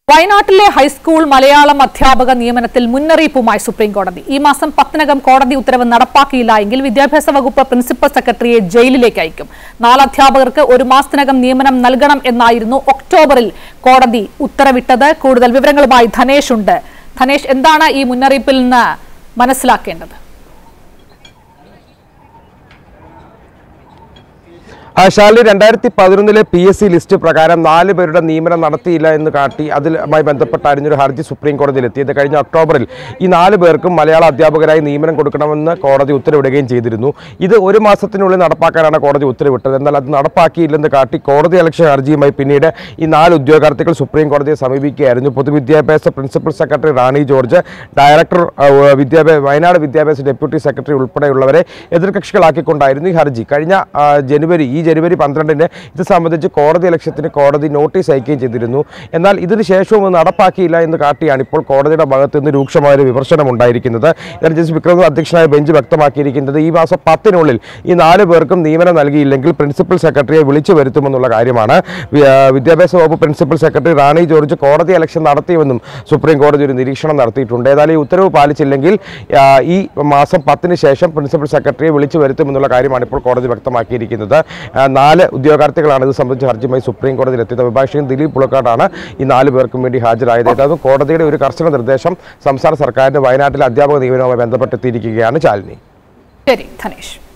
വയനാട്ടിലെ ഹൈസ്കൂൾ മലയാളം അധ്യാപക നിയമനത്തിൽ മുന്നറിയിപ്പുമായി സുപ്രീം കോടതി ഈ മാസം പത്തിനകം കോടതി ഉത്തരവ് നടപ്പാക്കിയില്ല എങ്കിൽ വിദ്യാഭ്യാസ വകുപ്പ് പ്രിൻസിപ്പൽ സെക്രട്ടറിയെ ജയിലിലേക്ക് അയക്കും നാല് അധ്യാപകർക്ക് ഒരു മാസത്തിനകം നിയമനം നൽകണം എന്നായിരുന്നു ഒക്ടോബറിൽ കോടതി ഉത്തരവിട്ടത് കൂടുതൽ വിവരങ്ങളുമായി ധനേഷ് ഉണ്ട് ധനേഷ് എന്താണ് ഈ മുന്നറിയിപ്പിൽ നിന്ന് മനസ്സിലാക്കേണ്ടത് ആ, ശാലിനി രണ്ടായിരത്തി പതിനൊന്നിലെ പി എസ് സി ലിസ്റ്റ് പ്രകാരം നാല് പേരുടെ നിയമനം നടത്തിയില്ല എന്ന് കാട്ടി അതിലുമായി ബന്ധപ്പെട്ടായിരുന്നു ഒരു ഹർജി സുപ്രീം കോടതിയിൽ എത്തിയത് കഴിഞ്ഞ ഒക്ടോബറിൽ ഈ നാല് പേർക്കും മലയാള അധ്യാപകരായി നിയമനം കൊടുക്കണമെന്ന് കോടതി ഉത്തരവിടുകയും ചെയ്തിരുന്നു ഇത് ഒരു മാസത്തിനുള്ളിൽ നടപ്പാക്കാനാണ് കോടതി ഉത്തരവിട്ടത് എന്നാൽ അത് നടപ്പാക്കിയില്ലെന്ന് കാട്ടി കോടതി അലക്ഷ്യ ഹർജിയുമായി പിന്നീട് ഈ നാല് ഉദ്യോഗാർത്ഥികൾ സുപ്രീം കോടതിയെ സമീപിക്കുകയായിരുന്നു പൊതുവിദ്യാഭ്യാസ principal secretary Rani George director ആ, വിദ്യാഭ്യാസ വയനാട് വിദ്യാഭ്യാസ ഡെപ്യൂട്ടി സെക്രട്ടറി ഉൾപ്പെടെയുള്ളവരെ എതിർകക്ഷികളാക്കിക്കൊണ്ടായിരുന്നു ഈ ഹർജി കഴിഞ്ഞ ആ, ജനുവരി ഈ ജനുവരി പന്ത്രണ്ടിന് ഇത് സംബന്ധിച്ച് കോടതി ലക്ഷ്യത്തിന് കോടതി നോട്ടീസ് അയക്കുകയും ചെയ്തിരുന്നു എന്നാൽ ഇതിന് ശേഷവും ഇത് നടപ്പാക്കിയില്ല എന്ന് കാട്ടിയാണ് ഇപ്പോൾ കോടതിയുടെ ഭാഗത്ത് നിന്ന് രൂക്ഷമായ ഒരു വിമർശനം ഉണ്ടായിരിക്കുന്നത് എന്നാൽ ജസ്റ്റിസ് വിക്രം അധ്യക്ഷനായ ബെഞ്ച് വ്യക്തമാക്കിയിരിക്കുന്നത് ഈ മാസം പത്തിനുള്ളിൽ ഈ നാല് പേർക്കും നിയമനം നൽകിയില്ലെങ്കിൽ പ്രിൻസിപ്പൽ സെക്രട്ടറിയെ വിളിച്ചു വരുത്തുമെന്നുള്ള കാര്യമാണ് വി- ആ, വിദ്യാഭ്യാസ വകുപ്പ് പ്രിൻസിപ്പൽ സെക്രട്ടറി റാണി ജോർജ് കോടതി ഇലക്ഷൻ നടത്തിയുമെന്നും സുപ്രീം കോടതി ഒരു നിരീക്ഷണം നടത്തിയിട്ടുണ്ട് ഏതായാലും ഈ ഉത്തരവ് പാലിച്ചില്ലെങ്കിൽ ആ, ഈ മാസം പത്തിന് ശേഷം പ്രിൻസിപ്പൽ സെക്രട്ടറിയെ വിളിച്ചു വരുത്തുമെന്നുള്ള കാര്യമാണ് ഇപ്പോൾ കോടതി വ്യക്തമാക്കിയിരിക്കുന്നത് ആ, നാല് ഉദ്യോഗാർത്ഥികളാണ് ഇത് സംബന്ധിച്ച് ഹർജിയുമായി സുപ്രീം കോടതിയിൽ എത്തിയത് അഭിഭാഷകൻ ദിലീപ് പുളക്കാടാണ് ഈ നാല് പേർക്കും വേണ്ടി ഹാജരായത് ഏതായാലും കോടതിയുടെ ഒരു കർശന നിർദ്ദേശം സംസ്ഥാന സർക്കാരിന് വയനാട്ടിലെ അധ്യാപക നിയമനവുമായി ബന്ധപ്പെട്ടെത്തിയിരിക്കുകയാണ് ശാലിനി ശരി ധനേഷ്